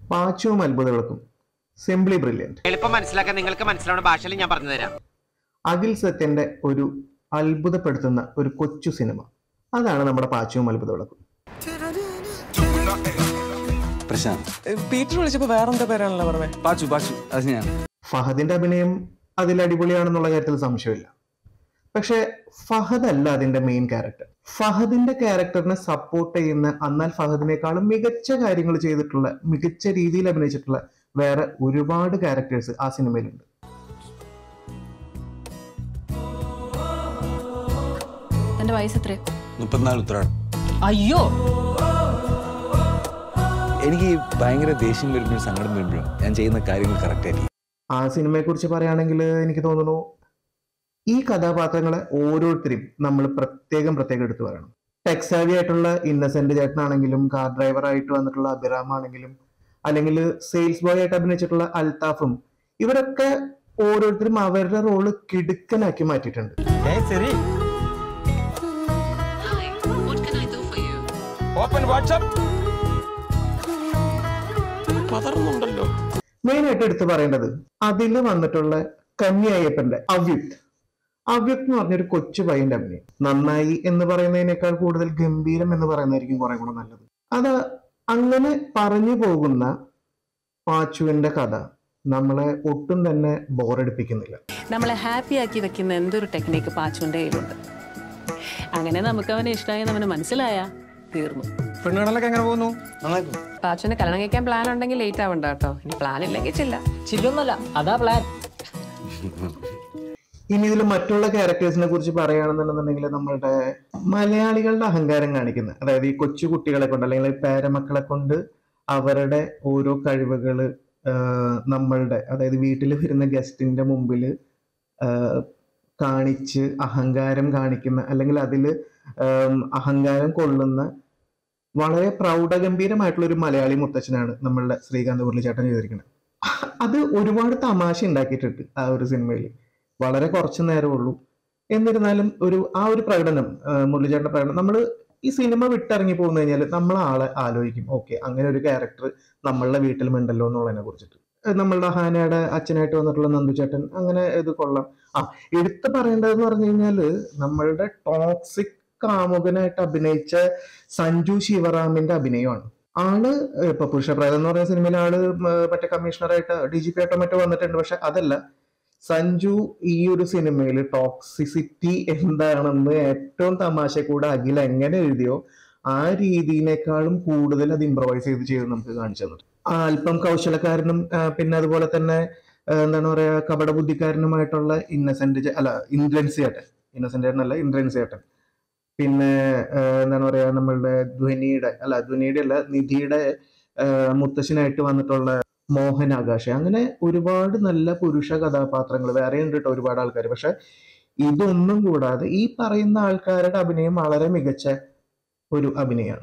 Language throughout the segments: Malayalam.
പാച്ചുവും അത്ഭുതവിളക്കും സിംപ്ലി ബ്രില്യൻറ്റ് എളുപ്പം മനസ്സിലാക്കാൻ നിങ്ങൾക്ക് മനസ്സിലാവുന്ന ഭാഷയിൽ ഞാൻ പറഞ്ഞു തരാം അഖിൽ സത്യന്റെ ഒരു അത്ഭുതപ്പെടുത്തുന്ന ഒരു കൊച്ചു സിനിമ അതാണ് നമ്മുടെ പാച്ചുവും അത്ഭുതവിളക്കും പ്രശാന്ത് പീറ്റർ വിളിച്ചപ്പോ വേറെന്താ പേരാണല്ലോ പറഞ്ഞത് പാച്ചു പാച്ചു അത് ഞാൻ ഫഹദിന്റെ അഭിനയം അതിൽ അടിപൊളിയാണെന്നുള്ള കാര്യത്തിൽ സംശയമില്ല പക്ഷെ ഫഹദ് അല്ല അതിന്റെ മെയിൻ ക്യാരക്ടർ ഫഹദിന്റെ ക്യാരക്ടറിനെ സപ്പോർട്ട് ചെയ്യുന്ന എന്നാൽ ഫഹദിനേക്കാളും മികച്ച കാര്യങ്ങൾ ചെയ്തിട്ടുള്ള മികച്ച രീതിയിൽ അഭിനയിച്ചിട്ടുള്ള വേറെ ഒരുപാട് ക്യാരക്ടേഴ്സ് ആ സിനിമയിലുണ്ട് തന്റെ വയസ്സ് എത്രയാ മുപ്പത്തിനാല് ഉത്തരാടം അയ്യോ എനിക്ക് ഭയങ്കര ദേഷ്യം വരുമ്പോഴും സങ്കടം വരുമ്പോഴും ഞാൻ ചെയ്യുന്ന കാര്യങ്ങൾ കറക്റ്റ് ആയിരിക്കും ആ സിനിമയെ കുറിച്ച് പറയുകയാണെങ്കിൽ എനിക്ക് തോന്നുന്നു ഈ കഥാപാത്രങ്ങളെ ഓരോരുത്തരെയും നമ്മൾ പ്രത്യേകം പ്രത്യേകം എടുത്തു പറയണം ടെക്സാവി ആയിട്ടുള്ള ഇന്നസെന്റ് ചേട്ടനാണെങ്കിലും കാർ ഡ്രൈവർ ആയിട്ട് വന്നിട്ടുള്ള അഭിറാം ആണെങ്കിലും അല്ലെങ്കിൽ സെയിൽസ് ബോയ് ആയിട്ട് അഭിനയിച്ചിട്ടുള്ള അൽത്താഫും ഇവരൊക്കെ ഓരോരുത്തരും അവരുടെ റോള് കിടുക്കനാക്കി മാറ്റിയിട്ടുണ്ട് ഓപ്പൺ വാട്സ്ആപ്പ് പതറുന്നുണ്ടല്ലോ മെയിൻ ആയിട്ട് എടുത്തു പറയേണ്ടത് അതിൽ വന്നിട്ടുള്ള കന്നി അയ്യപ്പന്റെ അവ്യുക്ത് അവ്യുക്ത് എന്ന് പറഞ്ഞൊരു കൊച്ചു പയ്യന്റെ അഭിനയം നന്നായി എന്ന് പറയുന്നതിനേക്കാൾ കൂടുതൽ ഗംഭീരം എന്ന് പറയുന്നതായിരിക്കും കുറെ കൂടെ നല്ലത് അത് അങ്ങനെ പറഞ്ഞു പോകുന്ന പാച്ചുവിന്റെ കഥ നമ്മളെ ഒട്ടും തന്നെ ബോറടിപ്പിക്കുന്നില്ല നമ്മളെ ഹാപ്പി ആക്കി വെക്കുന്ന എന്തൊരു ടെക്നിക്ക് പാച്ചുവിന്റെ കയ്യിലുണ്ട് അങ്ങനെ നമുക്ക് അവനെ ഇഷ്ടമായി അവന് മനസ്സിലായ തീർന്നു പെണ്ണുകളൊക്കെ എങ്ങനെ പോകുന്നു നന്നായി പാച്ചുവിന് കല്യാണം കഴിക്കാൻ പ്ലാൻ ഉണ്ടെങ്കിൽ ലേറ്റ് ആവണ്ട കേട്ടോ ഇനി പ്ലാൻ ഇല്ലെങ്കിൽ ചില്ല ചില്ലൊന്നുമല്ല അതാ പ്ലാൻ ഇനി ഇതിൽ മറ്റുള്ള ക്യാരക്ടേഴ്സിനെ കുറിച്ച് പറയുകയാണെന്നുണ്ടെന്നുണ്ടെങ്കിൽ നമ്മളുടെ മലയാളികളുടെ അഹങ്കാരം കാണിക്കുന്ന അതായത് ഈ കൊച്ചു കുട്ടികളെ കൊണ്ട് അല്ലെങ്കിൽ പേരമക്കളെ കൊണ്ട് അവരുടെ ഓരോ കഴിവുകൾ നമ്മളുടെ അതായത് വീട്ടിൽ വരുന്ന ഗസ്റ്റിന്റെ മുമ്പിൽ കാണിച്ച് അഹങ്കാരം കാണിക്കുന്ന അല്ലെങ്കിൽ അതിൽ അഹങ്കാരം കൊള്ളുന്ന വളരെ പ്രൗഢഗംഭീരമായിട്ടുള്ള ഒരു മലയാളി മുത്തച്ഛനാണ് നമ്മളുടെ ശ്രീകാന്ത് മുരളിച്ചേട്ടൻ ചെയ്തിരിക്കുന്നത് അത് ഒരുപാട് തമാശ ഉണ്ടാക്കിയിട്ടുണ്ട് ആ ഒരു സിനിമയിൽ വളരെ കുറച്ച് നേരമേ ഉള്ളൂ എന്നിരുന്നാലും ഒരു ആ ഒരു പ്രകടനം ആ, മുരളിച്ചേട്ടന്റെ പ്രകടനം നമ്മൾ ഈ സിനിമ വിട്ടിറങ്ങി പോകുന്ന കഴിഞ്ഞാൽ നമ്മൾ ആളെ ആലോചിക്കും ഓക്കെ അങ്ങനെ ഒരു ക്യാരക്ടർ നമ്മളുടെ വീട്ടിലും ഉണ്ടല്ലോ എന്നുള്ളതിനെ കുറിച്ചിട്ട് ഏഹ് നമ്മളുടെ ഹാനയുടെ അച്ഛനായിട്ട് വന്നിട്ടുള്ള നന്ദുചേട്ടൻ അങ്ങനെ ഇത് കൊള്ളാം ആ എടുത്തു പറയേണ്ടതെന്ന് പറഞ്ഞു കഴിഞ്ഞാല് നമ്മളുടെ ടോക്സിക് കാമുകനായിട്ട് അഭിനയിച്ച സഞ്ജു ശിവറാമിന്റെ അഭിനയമാണ് ആള് ഇപ്പൊ പുരുഷപ്രേതം എന്ന് പറയുന്ന സിനിമയിൽ ആള് ഉം, മറ്റേ കമ്മീഷണറായിട്ട് ഡി ജി പി ആയിട്ടോ മറ്റോ വന്നിട്ടുണ്ട് പക്ഷെ അതല്ല സഞ്ജു ഈ ഒരു സിനിമയിൽ ടോക്സിസിറ്റി എന്താണെന്ന് ഏറ്റവും തമാശ കൂടെ അഖിൽ എങ്ങനെ എഴുതിയോ ആ രീതിയിനേക്കാളും കൂടുതൽ അത് ഇംപ്രവൈസ് ചെയ്ത് ചെയ്ത് നമുക്ക് കാണിച്ചു തന്നു ആ അല്പം കൗശലക്കാരനും ആ, പിന്നെ അതുപോലെ തന്നെ ആ, എന്താണ് പറയാ കപട ബുദ്ധിക്കാരനുമായിട്ടുള്ള ഇന്നസെന്റ് ചേ- അല്ല ഇന്ദ്രൻസ് ചേട്ടൻ ഇന്നസെന്റ് ചേട്ടൻ അല്ല ഇന്ദ്രൻസ് ചേട്ടൻ പിന്നെ ആ, എന്താണ് പറയാ നമ്മളുടെ ധ്വനിയുടെ അല്ല ധ്വനിയുടെ അല്ല നിധിയുടെ ആ, മുത്തശ്ശനായിട്ട് വന്നിട്ടുള്ള മോഹൻ ആകാശ് അങ്ങനെ ഒരുപാട് നല്ല പുരുഷ കഥാപാത്രങ്ങൾ വേറെ ഉണ്ട് കേട്ടോ ഒരുപാട് ആൾക്കാർ പക്ഷെ ഇതൊന്നും കൂടാതെ ഈ പറയുന്ന ആൾക്കാരുടെ അഭിനയം വളരെ മികച്ച ഒരു അഭിനയമാണ്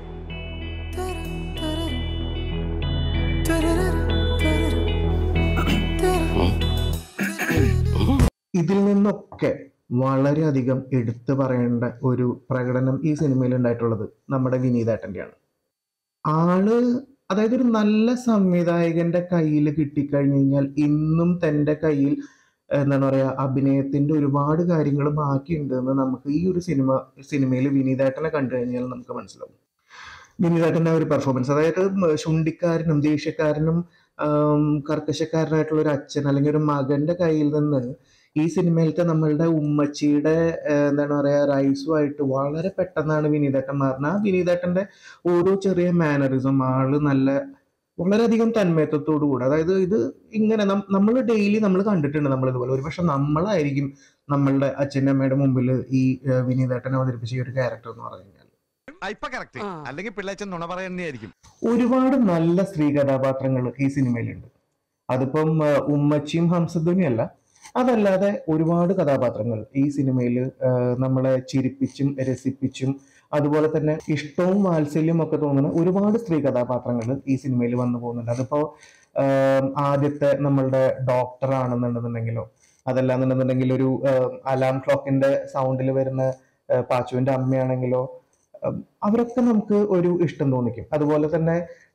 ഇതിൽ നിന്നൊക്കെ വളരെയധികം എടുത്തു പറയേണ്ട ഒരു പ്രകടനം ഈ സിനിമയിൽ ഉണ്ടായിട്ടുള്ളത് നമ്മുടെ വിനീതേട്ടൻ്റെയാണ് ആള് അതായത് ഒരു നല്ല സംവിധായകന്റെ കയ്യിൽ കിട്ടിക്കഴിഞ്ഞു കഴിഞ്ഞാൽ ഇന്നും തൻ്റെ കയ്യിൽ എന്താണ് പറയാ അഭിനയത്തിന്റെ ഒരുപാട് കാര്യങ്ങൾ ബാക്കിയുണ്ട് എന്ന് നമുക്ക് ഈ ഒരു സിനിമ സിനിമയിൽ വിനീതേട്ടനെ കണ്ടു കഴിഞ്ഞാൽ നമുക്ക് മനസ്സിലാവും വിനീതേട്ടന്റെ ആ ഒരു പെർഫോമൻസ് അതായത് ഉം ശുണ്ടിക്കാരനും ദേഷ്യക്കാരനും ആം, കർക്കശക്കാരനായിട്ടുള്ള ഒരു അച്ഛൻ അല്ലെങ്കിൽ ഒരു മകന്റെ കയ്യിൽ നിന്ന് ഈ സിനിമയിലത്തെ നമ്മളുടെ ഉമ്മച്ചിയുടെ ഏഹ്, എന്താണ് പറയാ റൈസുമായിട്ട് വളരെ പെട്ടെന്നാണ് വിനീതേട്ടൻ മാറുന്നത് ആ വിനീതേട്ടന്റെ ഓരോ ചെറിയ മാനറിസം ആള് നല്ല വളരെയധികം തന്മയത്വത്തോടു കൂടെ അതായത് ഇത് ഇങ്ങനെ നമ്മൾ ഡെയിലി നമ്മൾ കണ്ടിട്ടുണ്ട് നമ്മൾ ഇതുപോലെ ഒരുപക്ഷെ നമ്മളായിരിക്കും നമ്മളുടെ അച്ഛൻ്റെ അമ്മയുടെ മുമ്പിൽ ഈ ഏഹ്, വിനീതേട്ടനെ അവതരിപ്പിച്ച ഈ ഒരു ക്യാരക്ടർ എന്ന് പറഞ്ഞു കഴിഞ്ഞാൽ ഇപ്പൊ കറക്റ്റ് അല്ലെങ്കിൽ പിള്ളേച്ചൻ നുണ പറയുന്നതായിരിക്കും ഒരുപാട് നല്ല സ്ത്രീ കഥാപാത്രങ്ങൾ ഈ സിനിമയിലുണ്ട് അതിപ്പം ആ, ഉമ്മച്ചിയും ഹംസധ്വനിയും അല്ല അതല്ലാതെ ഒരുപാട് കഥാപാത്രങ്ങൾ ഈ സിനിമയിൽ നമ്മളെ ചിരിപ്പിച്ചും രസിപ്പിച്ചും അതുപോലെ തന്നെ ഇഷ്ടവും വാത്സല്യവും ഒക്കെ തോന്നുന്ന ഒരുപാട് സ്ത്രീ കഥാപാത്രങ്ങൾ ഈ സിനിമയിൽ വന്നു പോകുന്നുണ്ട് അതിപ്പോ ആ, ആദ്യത്തെ നമ്മളുടെ ഡോക്ടർ ആണെന്നുണ്ടെന്നുണ്ടെങ്കിലോ അതല്ലാന്നുണ്ടെന്നുണ്ടെങ്കിൽ ഒരു അലാം ക്ലോക്കിന്റെ സൗണ്ടിൽ വരുന്ന ആ, പാച്ചുവിന്റെ അമ്മയാണെങ്കിലോ ഉം, അവരൊക്കെ നമുക്ക് ഒരു ഇഷ്ടം തോന്നിക്കും അതുപോലെ തന്നെ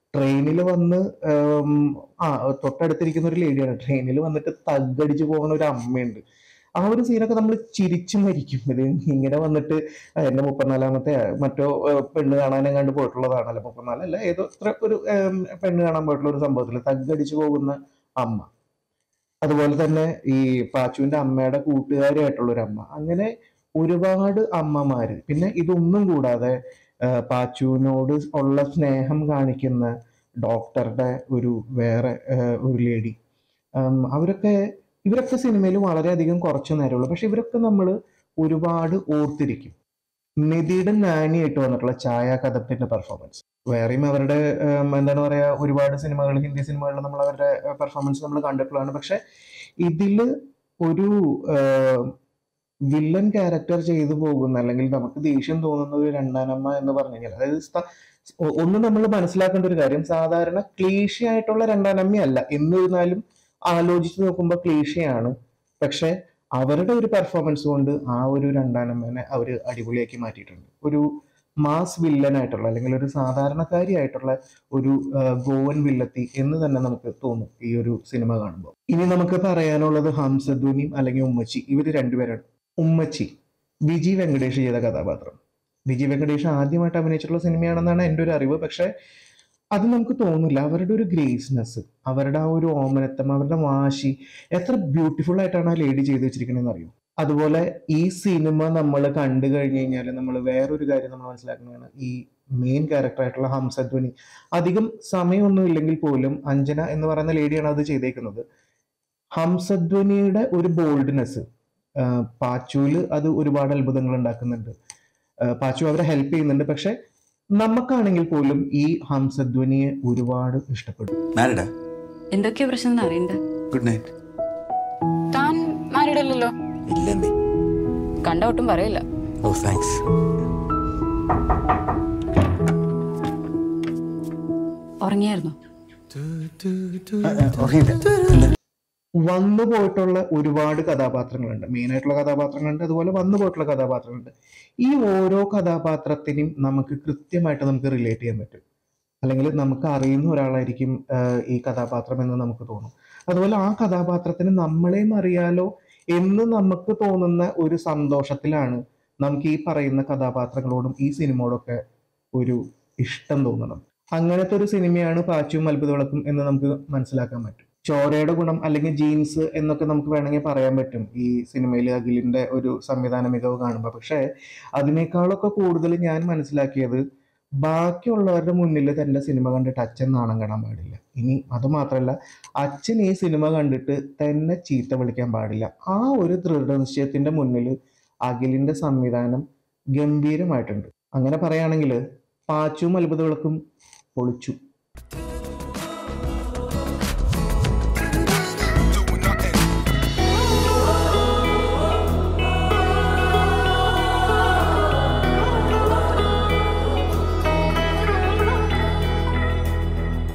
ട്രെയിനിൽ വന്ന് ഉം, ആ തൊട്ടടുത്തിരിക്കുന്ന ഒരു ലേഡിയാണ് ട്രെയിനിൽ വന്നിട്ട് തగ్గടിച്ച് പോകുന്ന ഒരു അമ്മയുണ്ട് ആ ഒരു സീനൊക്കെ നമ്മൾ ചിരിച്ചു മരിക്കും ഇത് ഇങ്ങനെ വന്നിട്ട് ആ, എന്റെ മുപ്പത്തിനാലാമത്തെ മറ്റോ ഏഹ്, പെണ്ണ് കാണാനും കണ്ട് പോയിട്ടുള്ളതാണല്ലോ മുപ്പത്തിനാലല്ല ഏതോ ഇത്ര ഒരു ഏം, പെണ്ണ് കാണാൻ പോയിട്ടുള്ള ഒരു സംഭവത്തിൽ തగ్గടിച്ചു പോകുന്ന അമ്മ അതുപോലെ തന്നെ ഈ പാച്ചുവിന്റെ അമ്മയുടെ കൂട്ടുകാരിയായിട്ടുള്ള ഒരു അമ്മ അങ്ങനെ ഒരുപാട് അമ്മമാര് പിന്നെ ഇതൊന്നും കൂടാതെ ആ, പാച്ചുവിനോട് ഉള്ള സ്നേഹം കാണിക്കുന്ന ഡോക്ടറുടെ ഒരു വേറെ ആ, ഒരു ലേഡി അവരൊക്കെ ഇവരൊക്കെ സിനിമയിൽ വളരെയധികം കുറച്ചു നേരമുള്ളൂ പക്ഷെ ഇവരൊക്കെ നമ്മൾ ഒരുപാട് ഓർത്തിരിക്കും നിധിയുടെ നാനിയായിട്ട് വന്നിട്ടുള്ള ഛായ കഥപ്പിന്റെ പെർഫോമൻസ് വേറെയും അവരുടെ ഉം, എന്താണ് പറയാ ഒരുപാട് സിനിമകൾ ഹിന്ദി സിനിമകളിൽ നമ്മൾ അവരുടെ പെർഫോമൻസ് നമ്മൾ കണ്ടിട്ടുള്ളതാണ് പക്ഷെ ഇതില് ഒരു വില്ലൻ ക്യാരക്ടർ ചെയ്തു പോകുന്ന അല്ലെങ്കിൽ നമുക്ക് ദേഷ്യം തോന്നുന്ന ഒരു രണ്ടാനമ്മ എന്ന് പറഞ്ഞു കഴിഞ്ഞാൽ അതായത് സ്ഥ- ഒ- ഒന്ന് നമ്മൾ മനസ്സിലാക്കേണ്ട ഒരു കാര്യം സാധാരണ ക്ലീഷ ആയിട്ടുള്ള രണ്ടാനമ്മയല്ല എന്നിരുന്നാലും ആലോചിച്ച് നോക്കുമ്പോൾ ക്ലീഷയാണ് പക്ഷെ അവരുടെ ഒരു പെർഫോമൻസ് കൊണ്ട് ആ ഒരു രണ്ടാനമ്മനെ അവർ അടിപൊളിയാക്കി മാറ്റിയിട്ടുണ്ട് ഒരു മാസ് വില്ലനായിട്ടുള്ള അല്ലെങ്കിൽ ഒരു സാധാരണക്കാരിയായിട്ടുള്ള ഒരു ആ, ഗോവൻ വില്ലത്തി എന്ന് തന്നെ നമുക്ക് തോന്നും ഈ ഒരു സിനിമ കാണുമ്പോൾ ഇനി നമുക്ക് പറയാനുള്ളത് ഹംസധ്വനിയും അല്ലെങ്കിൽ ഉമ്മച്ചി ഇവര് രണ്ടുപേരാണ് ഉമ്മച്ചി വിജി വെങ്കടേഷ് ചെയ്ത കഥാപാത്രം വിജി വെങ്കടേഷ് ആദ്യമായിട്ട് അഭിനയിച്ചിട്ടുള്ള സിനിമയാണെന്നാണ് എൻ്റെ ഒരു അറിവ് പക്ഷെ അത് നമുക്ക് തോന്നില്ല അവരുടെ ഒരു ഗ്രേസ്നെസ് അവരുടെ ആ ഒരു ഓമനത്തം അവരുടെ വാശി എത്ര ബ്യൂട്ടിഫുൾ ആയിട്ടാണ് ആ ലേഡി ചെയ്ത് വെച്ചിരിക്കണമെന്ന് അറിയോ അതുപോലെ ഈ സിനിമ നമ്മൾ കണ്ടു കഴിഞ്ഞു കഴിഞ്ഞാൽ നമ്മൾ വേറൊരു കാര്യം നമ്മൾ മനസ്സിലാക്കുന്നതാണ് ഈ മെയിൻ ക്യാരക്ടർ ആയിട്ടുള്ള ഹംസധ്വനി അധികം സമയമൊന്നും ഇല്ലെങ്കിൽ പോലും അഞ്ജന എന്ന് പറയുന്ന ലേഡിയാണ് അത് ചെയ്തേക്കുന്നത് ഹംസധ്വനിയുടെ ഒരു ബോൾഡ്നെസ് പാച്ചുവില് അത് ഒരുപാട് അത്ഭുതങ്ങൾ ഉണ്ടാക്കുന്നുണ്ട് ആ, പാച്ചു അവരെ ഹെൽപ്പ് ചെയ്യുന്നുണ്ട് പക്ഷെ നമുക്കാണെങ്കിൽ പോലും ഈ ഹംസധ്വനിയെ ഒരുപാട് ഇഷ്ടപ്പെടും മാരിഡാ എന്തൊക്കെയാ പ്രശ്നം അറിയണ്ട ഗുഡ് നൈറ്റ് താൻ മാരീഡ് അല്ലല്ലോ ഇല്ലെന്നേ കണ്ട ഒട്ടും പറയില്ല ഓ താങ്ക്സ് ഉറങ്ങിയായിരുന്നു വന്നു പോയിട്ടുള്ള ഒരുപാട് കഥാപാത്രങ്ങളുണ്ട് മെയിൻ ആയിട്ടുള്ള കഥാപാത്രങ്ങളുണ്ട് അതുപോലെ വന്നു പോയിട്ടുള്ള കഥാപാത്രങ്ങളുണ്ട് ഈ ഓരോ കഥാപാത്രത്തിനും നമുക്ക് കൃത്യമായിട്ട് നമുക്ക് റിലേറ്റ് ചെയ്യാൻ പറ്റും അല്ലെങ്കിൽ നമുക്ക് അറിയുന്ന ഒരാളായിരിക്കും ആഹ്, ഈ കഥാപാത്രം എന്ന് നമുക്ക് തോന്നും അതുപോലെ ആ കഥാപാത്രത്തിന് നമ്മളെയും അറിയാലോ എന്ന് നമുക്ക് തോന്നുന്ന ഒരു സന്തോഷത്തിലാണ് നമുക്ക് ഈ പറയുന്ന കഥാപാത്രങ്ങളോടും ഈ സിനിമയോടൊക്കെ ഒരു ഇഷ്ടം തോന്നണം അങ്ങനത്തെ ഒരു സിനിമയാണ് പാച്ചും അത്ഭുതവിളക്കും എന്ന് നമുക്ക് മനസ്സിലാക്കാൻ പറ്റും ചോരയുടെ ഗുണം അല്ലെങ്കിൽ ജീൻസ് എന്നൊക്കെ നമുക്ക് വേണമെങ്കിൽ പറയാൻ പറ്റും ഈ സിനിമയിൽ അഖിലിന്റെ ഒരു സംവിധാന മികവ് കാണുമ്പോൾ പക്ഷേ അതിനേക്കാളൊക്കെ കൂടുതൽ ഞാൻ മനസ്സിലാക്കിയത് ബാക്കിയുള്ളവരുടെ മുന്നിൽ തന്റെ സിനിമ കണ്ടിട്ട് അച്ഛൻ നാണം കാണാൻ പാടില്ല ഇനി അത് മാത്രമല്ല അച്ഛൻ ഈ സിനിമ കണ്ടിട്ട് തന്നെ ചീത്ത വിളിക്കാൻ പാടില്ല ആ ഒരു ദൃഢനിശ്ചയത്തിന്റെ മുന്നിൽ അഖിലിന്റെ സംവിധാനം ഗംഭീരമായിട്ടുണ്ട് അങ്ങനെ പറയുകയാണെങ്കിൽ പാച്ചും അത്ഭുതവിളക്കും പൊളിച്ചു